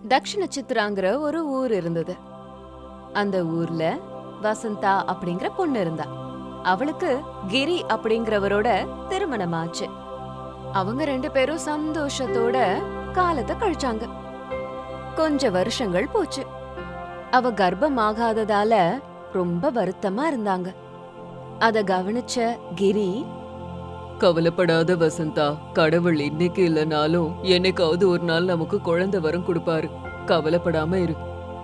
தக்ஷண சித்ராங்கிற ஒரு ஊர் இருந்தது அந்த ஊர்ல வசந்தா அப்படிங்கிற பொண்ணு இருந்தா அவளுக்கு கிரி அப்படிங்கிறவரோட திருமணம் ஆச்சு அவங்க ரெண்டு பேரும் சந்தோஷத்தோட காலத்தை கழிச்சாங்க கொஞ்ச வருஷங்கள் போச்சு அவ கர்ப்பம் ஆகாததால ரொம்ப வருத்தமா இருந்தாங்க அத கவனிச்ச கிரி கவலைப்படாத வசந்தா கடவுள் இன்னைக்கு இல்லனாலும் என்னைக்காவது ஒரு நாள் நமக்கு குழந்தை வரம் கொடுப்பாரு கவலைப்படாம இரு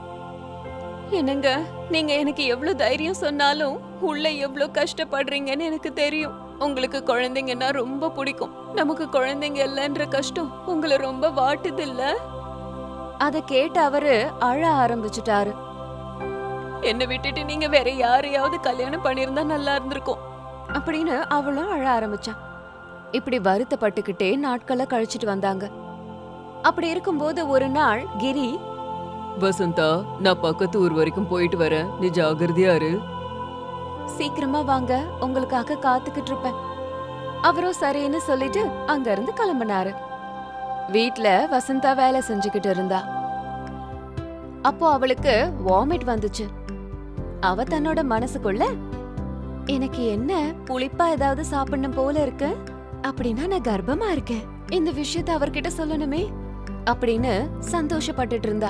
என்னங்க நீங்க எனக்கு எவ்வளவு தைரியம் சொன்னாலும் உள்ள எவ்வளவு கஷ்டப்படுறீங்கன்னு எனக்கு தெரியும் உங்களுக்கு குழந்தைங்கன்னா ரொம்ப பிடிக்கும் நமக்கு குழந்தைங்க இல்லைன்ற கஷ்டம் உங்களை ரொம்ப வாட்டுது இல்ல அத கேட்டு அவரு அழ ஆரம்பிச்சுட்டாரு என்ன விட்டுட்டு நீங்க வேற யாரையாவது கல்யாணம் பண்ணிருந்தா நல்லா இருந்திருக்கும் அப்படின்னு அவளும் அழ ஆரம்பிச்சா இப்படி வருத்தப்பட்டுக்கிட்டே நாட்களை கழிச்சிட்டு வந்தாங்க அப்படி இருக்கும்போது ஒரு நாள் கிரி வசந்தா நான் பக்கத்து ஊர் வரைக்கும் போயிட்டு வரேன் நீ ஜாகிரதையா இரு சீக்கிரமா வாங்க உங்களுக்காக காத்துக்கிட்டு இருப்பேன் அவரும் சரின்னு சொல்லிட்டு அங்க இருந்து கிளம்பினாரு வீட்ல வசந்தா வேலை செஞ்சுக்கிட்டு இருந்தா அப்போ அவளுக்கு வாமிட் வந்துச்சு அவ தன்னோட மனசுக்குள்ள எனக்கு என்ன புளிப்பா ஏதாவது சாப்பிடணும் போல இருக்கு அப்படின்னா நான் கர்ப்பமா இருக்கேன் இந்த விஷயத்த அவர்கிட்ட சொல்லணுமே அப்படின்னு சந்தோஷப்பட்டுட்டு இருந்தா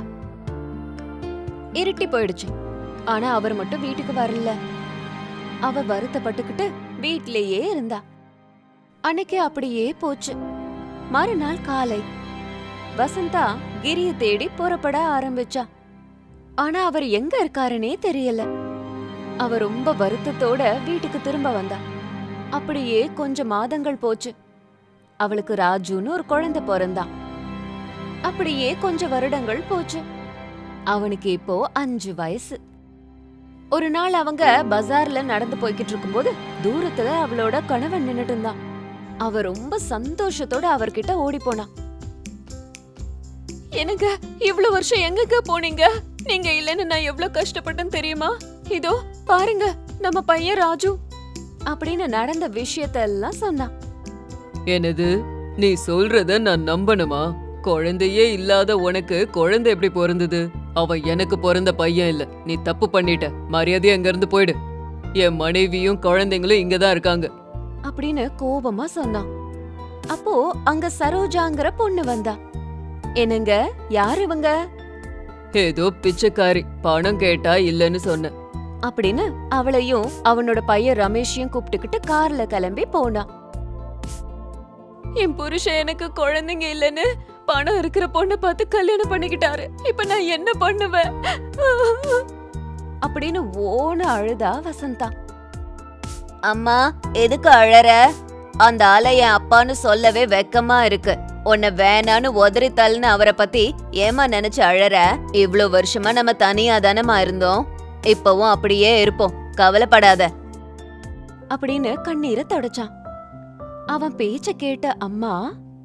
இருட்டி போயிடுச்சு ஆனா அவர் மட்டும் வீட்டுக்கு வரல அவ வருத்தப்பட்டுக்கிட்டு வீட்லயே இருந்தா அன்னைக்கு அப்படியே போச்சு மறுநாள் காலை வசந்தா கிரிய தேடி புறப்பட ஆரம்பிச்சா ஆனா அவர் எங்க இருக்காருன்னே தெரியல அவ ரொம்ப வருத்தத்தோட வீட்டுக்கு திரும்ப வந்தா அப்படியே கொஞ்ச மாதங்கள் போச்சு அவளுக்கு ராஜுன்னு ஒரு குழந்தை பிறந்தான் அப்படியே கொஞ்ச வருடங்கள் போச்சு அவனுக்கு இப்போ அஞ்சு வயசு ஒரு நாள் அவங்க பஜார்ல நடந்து போய்கிட்டு இருக்கும்போது தூரத்துல அவளோட கணவன் நின்னுட்டு இருந்தான் அவ ரொம்ப சந்தோஷத்தோட அவர்கிட்ட ஓடி போனா எனக்கு இவ்வளவு வருஷம் எங்கங்க போனீங்க நீங்க இல்லைன்னு நான் எவ்வளவு கஷ்டப்பட்டேன்னு தெரியுமா இதோ பாருங்க நம்ம பையன் ராஜு அப்படின்னு நடந்த விஷயத்தெல்லாம் சொன்னான் என்னது நீ சொல்றத நான் நம்பணுமா குழந்தையே இல்லாத உனக்கு குழந்தை எப்படி பிறந்தது அவன் எனக்கு பிறந்த பையன் இல்ல நீ தப்பு பண்ணிட்ட மரியாதையா அங்க இருந்து போயிடு என் மனைவியும் குழந்தைங்களும் இங்கதான் இருக்காங்க அப்படின்னு கோபமா சொன்னான் அப்போ அங்க சரோஜாங்கிற பொண்ணு வந்தா என்னங்க யார் இவங்க ஏதோ பிச்சைக்காரி பணம் கேட்டா இல்லன்னு சொன்ன அப்படின்னு அவளையும் அவனோட பையன் ரமேஷையும் கூப்பிட்டுக்கிட்டு கார்ல கிளம்பி போனா என் புருஷன் எனக்கு குழந்தைங்க இல்லைன்னு பணம் இருக்கிற பொண்ணை பார்த்து கல்யாணம் பண்ணிக்கிட்டாரு இப்ப நான் என்ன பண்ணுவேன் அப்படின்னு ஓன அழுதா வசந்தா அம்மா எதுக்கு அழற அந்த ஆளை என் அப்பான்னு சொல்லவே வெக்கமா இருக்கு உன்னை வேணான்னு உதறி தள்ளுன்னு அவரை பத்தி ஏமா நினைச்சு அழற இவ்ளோ வருஷமா நம்ம தனியா தானமா இருந்தோம் இப்பவும் அப்படியே இருப்போம் கவலைப்படாத அப்படின்னு கண்ணீரை தொடச்சான் அவன் பேச்ச கேட்ட அம்மா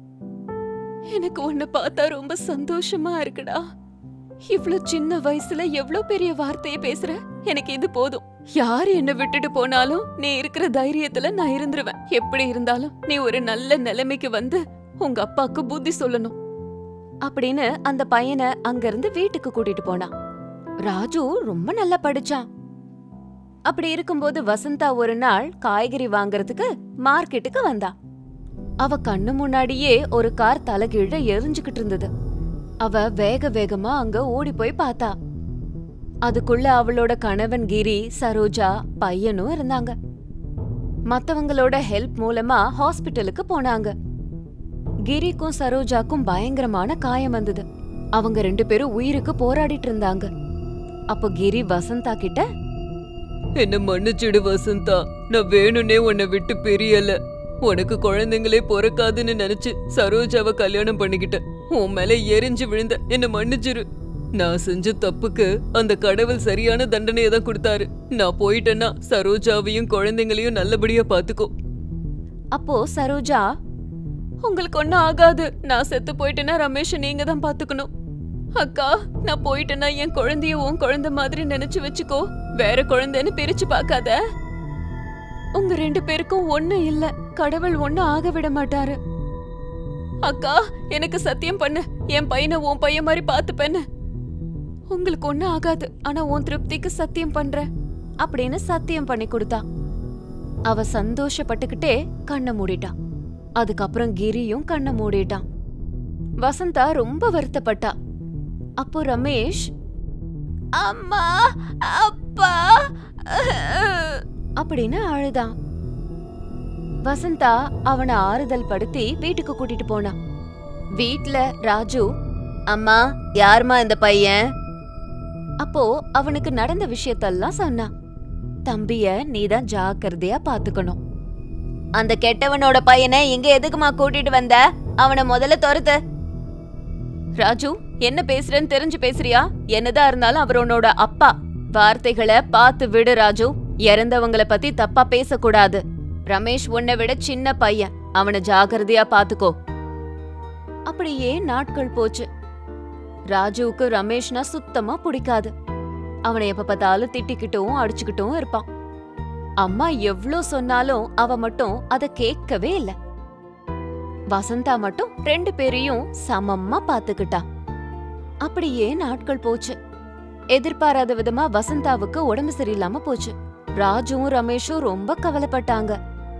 எனக்கு உன்னை பார்த்தா ரொம்ப சந்தோஷமா இருக்குடா இவ்ளோ சின்ன வயசுல எவ்ளோ பெரிய வார்த்தையை பேசுற எனக்கு இது போதும் யார் என்ன விட்டுட்டு போனாலும் நீ இருக்கிற தைரியத்துல நான் இருந்துருவேன் எப்படி இருந்தாலும் நீ ஒரு நல்ல நிலைமைக்கு வந்து உங்க அப்பாக்கு புத்தி சொல்லணும் அப்படின்னு அந்த பையனை அங்கிருந்து வீட்டுக்கு கூட்டிட்டு போனான் ராஜு ரொம்ப நல்லா படிச்சான் அப்படி இருக்கும்போது வசந்தா ஒரு நாள் காய்கறி வாங்குறதுக்கு மார்க்கெட்டுக்கு வந்தா அவ கண்ணு முன்னாடியே ஒரு கார் தலைகீழ எரிஞ்சுகிட்டு இருந்தது அவ வேக வேகமா அங்க ஓடி போய் பார்த்தா அதுக்குள்ள அவளோட கணவன் கிரி சரோஜா பையனும் இருந்தாங்க மத்தவங்களோட ஹெல்ப் மூலமா ஹாஸ்பிட்டலுக்கு போனாங்க கிரிக்கும் சரோஜாக்கும் பயங்கரமான காயம் வந்தது அவங்க ரெண்டு பேரும் உயிருக்கு போராடிட்டு இருந்தாங்க அப்போ கிரி வசந்தா கிட்ட என்ன மன்னிச்சிடு வசந்தா நான் வேணும்னே உன்னை விட்டு பிரியல உனக்கு குழந்தைங்களே பிறக்காதுன்னு நினைச்சு சரோஜாவை கல்யாணம் பண்ணிக்கிட்டேன் உன் மேல எரிஞ்சு விழுந்த என்ன மன்னிச்சிரு நான் செஞ்ச தப்புக்கு அந்த கடவுள் சரியான தண்டனையை தான் கொடுத்தாரு நான் போயிட்டேன்னா சரோஜாவையும் குழந்தைங்களையும் நல்லபடியா பாத்துக்கோ அப்போ சரோஜா உங்களுக்கு ஒன்னும் ஆகாது நான் செத்து போயிட்டேன்னா ரமேஷ் நீங்க தான் பாத்துக்கணும் அக்கா நான் போயிட்டேன்னா என் குழந்தைய உன் குழந்தை மாதிரி நினைச்சு வச்சுக்கோ வேற குழந்தைன்னு பிரிச்சு பார்க்காத உங்க ரெண்டு பேருக்கும் ஒண்ணு இல்ல கடவுள் ஒண்ணு ஆக விட மாட்டாரு அக்கா எனக்கு சத்தியம் பண்ணு என் பையனை உன் பையன் மாதிரி பாத்துப்பேன்னு உங்களுக்கு ஒண்ணும் ஆகாது ஆனா உன் திருப்திக்கு சத்தியம் பண்றேன் அப்படின்னு சத்தியம் பண்ணி கொடுத்தா அவ சந்தோஷப்பட்டுக்கிட்டே கண்ணை மூடிட்டான் அதுக்கப்புறம் கிரியும் கண்ணை மூடிட்டான் வசந்தா ரொம்ப வருத்தப்பட்டா அப்போ ரமேஷ் அம்மா அப்பா அப்படின்னு அழுதான் வசந்தா அவனை ஆறுதல் படுத்தி வீட்டுக்கு கூட்டிட்டு போனான் வீட்ல ராஜு அம்மா யாரும்மா இந்த பையன் அப்போ அவனுக்கு நடந்த விஷயத்தெல்லாம் சொன்னான் தம்பிய நீதான் ஜாக்கிரதையா பாத்துக்கணும் அந்த கெட்டவனோட பையனை இங்க எதுக்குமா கூட்டிட்டு வந்த அவனை முதல்ல துரத்து ராஜு என்ன பேசுறேன்னு தெரிஞ்சு பேசுறியா என்னதான் இருந்தாலும் அவர் உன்னோட அப்பா வார்த்தைகளை பார்த்து விடு ராஜு இறந்தவங்கள பத்தி தப்பா பேசக்கூடாது ரமேஷ் உன்னை விட சின்ன பையன் அவனை ஜாகிரதையா பாத்துக்கோ அப்படியே நாட்கள் போச்சு ராஜுவுக்கு ரமேஷ்னா சுத்தமா பிடிக்காது அவனை எப்ப பார்த்தாலும் திட்டிக்கிட்டும் அடிச்சுக்கிட்டும் இருப்பான் அம்மா எவ்ளோ சொன்னாலும் அவ மட்டும் அத கேட்கவே இல்ல வசந்தா மட்டும் ரெண்டு பேரையும் சமமா பாத்துக்கிட்டா அப்படியே நாட்கள் போச்சு எதிர்பாராத விதமா வசந்தாவுக்கு உடம்பு சரியில்லாம போச்சு ராஜுவும் ரமேஷும் ரொம்ப கவலைப்பட்டாங்க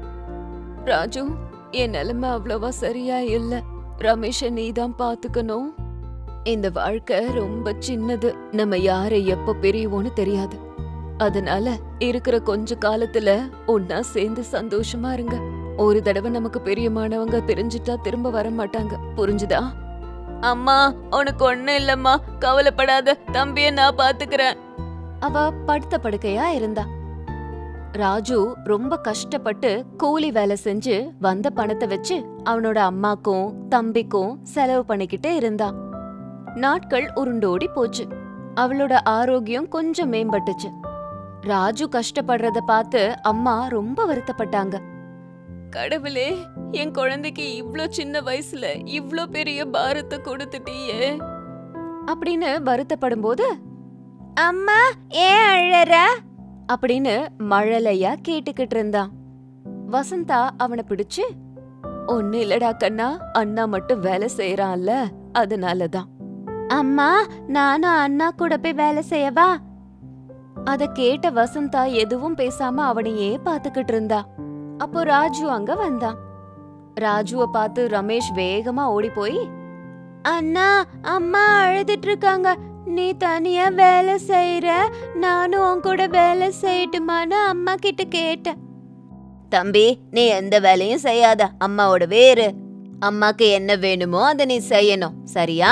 ராஜு என் நிலைமை அவ்வளவா சரியா இல்ல ரமேஷ நீதான் பாத்துக்கணும் இந்த வாழ்க்கை ரொம்ப சின்னது நம்ம யாரை எப்ப பிரிவோன்னு தெரியாது அதனால இருக்கிற கொஞ்ச காலத்துல ஒன்னா சேர்ந்து சந்தோஷமா இருங்க ஒரு தடவை நமக்கு பிரியமானவங்க பிரிஞ்சுட்டா திரும்ப வர மாட்டாங்க புரிஞ்சுதா அம்மா உனக்கு ஒண்ணு இல்லம்மா கவலைப்படாத தம்பிய நான் பாத்துக்கிறேன் அவ படுத்த படுக்கையா இருந்தா ராஜு ரொம்ப கஷ்டப்பட்டு கூலி வேலை செஞ்சு வந்த பணத்தை வச்சு அவனோட அம்மாக்கும் தம்பிக்கும் செலவு பண்ணிக்கிட்டே இருந்தான் நாட்கள் உருண்டோடி போச்சு அவளோட ஆரோக்கியம் கொஞ்சம் மேம்பட்டுச்சு ராஜு கஷ்டப்படுறத பார்த்து அம்மா ரொம்ப வருத்தப்பட்டாங்க கடவுளே என் குழந்தைக்கு இவ்ளோ சின்ன வயசுல இவ்ளோ பெரிய பாரத்தை கொடுத்துட்டியே அப்படின்னு வருத்தப்படும் போது அம்மா ஏன் அழற அப்படின்னு மழலையா கேட்டுக்கிட்டு இருந்தான் வசந்தா அவனை பிடிச்சு ஒண்ணு இல்லடா கண்ணா அண்ணா மட்டும் வேலை செய்யறான்ல அதனாலதான் அம்மா நானும் அண்ணா கூட போய் வேலை செய்யவா அத கேட்ட வசந்தா எதுவும் பேசாம அவனையே பாத்துக்கிட்டு இருந்தா அப்போ ராஜு அங்க வந்தான் ராஜுவ பார்த்து ரமேஷ் வேகமா ஓடி போய் அண்ணா அம்மா அழுதுட்டு இருக்காங்க நீ தனியா வேலை செய்யற நானும் உன் கூட வேலை செய்யட்டுமான்னு அம்மா கிட்ட கேட்டேன் தம்பி நீ எந்த வேலையும் செய்யாத அம்மாவோட வேறு அம்மாக்கு என்ன வேணுமோ அதை நீ செய்யணும் சரியா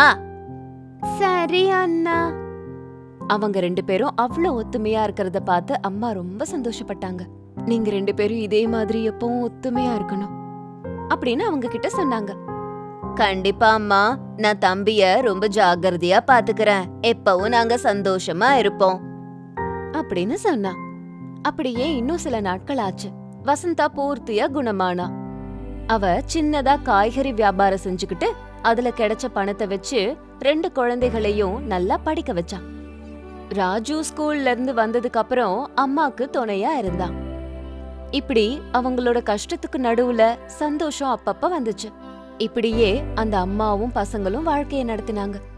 சரி அண்ணா அவங்க ரெண்டு பேரும் அவ்வளோ ஒத்துமையா இருக்கிறத பார்த்து அம்மா ரொம்ப சந்தோஷப்பட்டாங்க நீங்க ரெண்டு பேரும் இதே மாதிரி எப்பவும் ஒத்துமையா இருக்கணும் அப்படின்னு அவங்க கிட்ட சொன்னாங்க கண்டிப்பா அம்மா நான் தம்பிய ரொம்ப ஜாகிரதையா பாத்துக்கிறேன் எப்பவும் நாங்க சந்தோஷமா இருப்போம் அப்படின்னு சொன்னா அப்படியே இன்னும் சில நாட்கள் ஆச்சு வசந்தா பூர்த்தியா குணமானா அவ சின்னதா காய்கறி வியாபாரம் செஞ்சுக்கிட்டு அதுல கிடைச்ச பணத்தை வச்சு ரெண்டு குழந்தைகளையும் நல்லா படிக்க வச்சான் ராஜு ஸ்கூல்ல இருந்து வந்ததுக்கு அப்புறம் அம்மாக்கு துணையா இருந்தான் இப்படி அவங்களோட கஷ்டத்துக்கு நடுவுல சந்தோஷம் அப்பப்ப வந்துச்சு இப்படியே அந்த அம்மாவும் பசங்களும் வாழ்க்கைய நடத்தினாங்க